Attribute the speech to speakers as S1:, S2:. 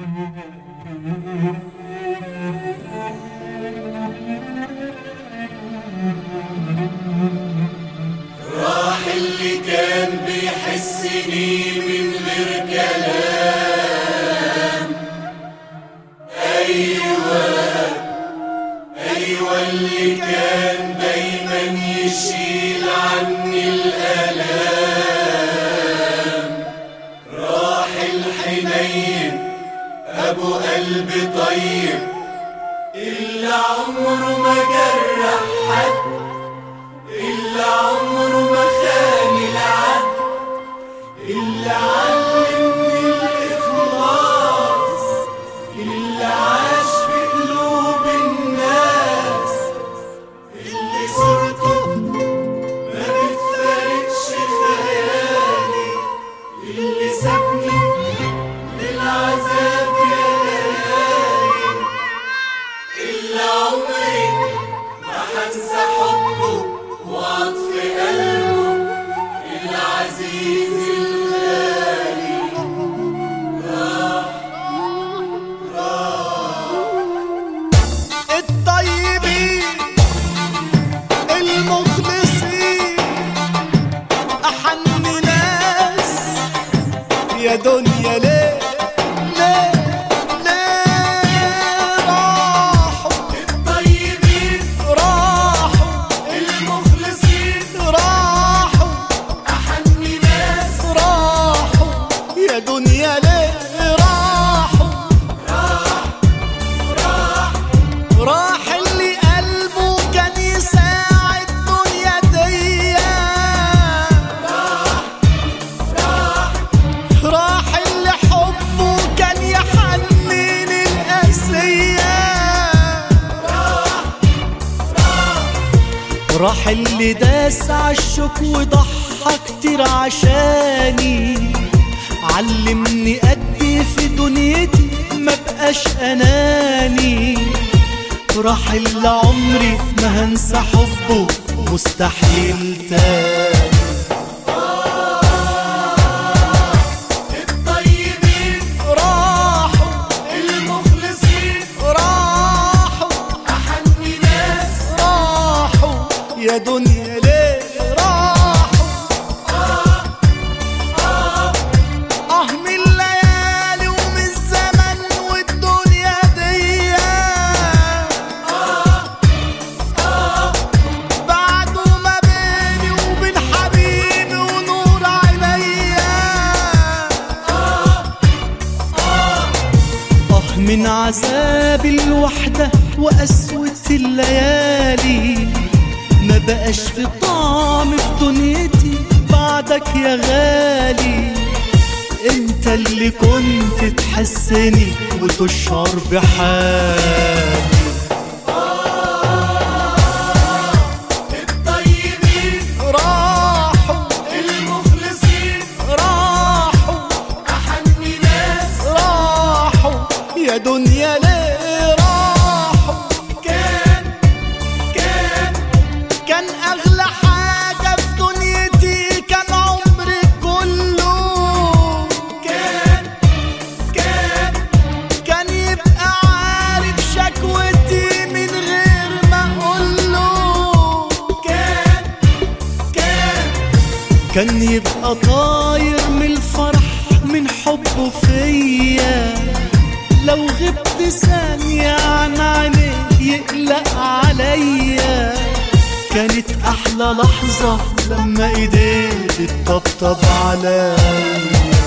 S1: راح اللي كان بيحسني من غير كلام أيوة أيوة اللي كان دايما يشيل عني الآلام راح الحنين أبو قلب طيب إلا عمره ما جرح حد إلا عمره ما خان العد إلا علمني الإخلاص اللي عاش في قلوب الناس اللي صورته ما بتفارقش خيالي اللي سابني للعذاب يا ليالي إلا عمري ما حنسى حبه وعطف قلبه العزيز الغالي
S2: الطيبين المخلصين أحن ناس يا دنيا ليه ليه ليه راحوا
S1: الطيبين
S2: راحوا
S1: المخلصين
S2: راحوا
S1: أحن ناس
S2: راحوا يا دنيا ليه راحوا راح اللي قلبه كان يساعد الدنيا دي راح اللي حبه كان يحنن القاسية راح اللي داس عالشوك وضحى كتير عشاني علمني قد في دنيتي ما بقاش اناني راح اللي عمري ما هنسى حبه مستحيل تاني
S1: الطيبين
S2: راحوا
S1: المخلصين
S2: راحوا
S1: أحن ناس
S2: راحوا يا دنيا ليه راحوا اه من الليالي ومن الزمن والدنيا دي بعده ما بيني وبين حبيبي ونور عينيا آه من عذاب الوحدة وقسوة الليالي ما بقاش في طعم في دنيتي بعدك يا غالي انت اللي كنت تحسني وتشعر بحالي
S1: الطيبين
S2: راحوا
S1: المخلصين
S2: راحوا
S1: أحن ناس
S2: راحوا يا دنيا ليه راحوا
S1: كان كان
S2: كان اغلى حاجة في دنيتي كان عمري كله
S1: كان كان
S2: كان يبقى عارف شكوتي من غير ما اقوله
S1: كان كان
S2: كان يبقى طاير من الفرح من حبه فيا لو غبت ثانية عن عينيه يقلق عليا كانت أحلى لحظة لما إيديه بتطبطب عليا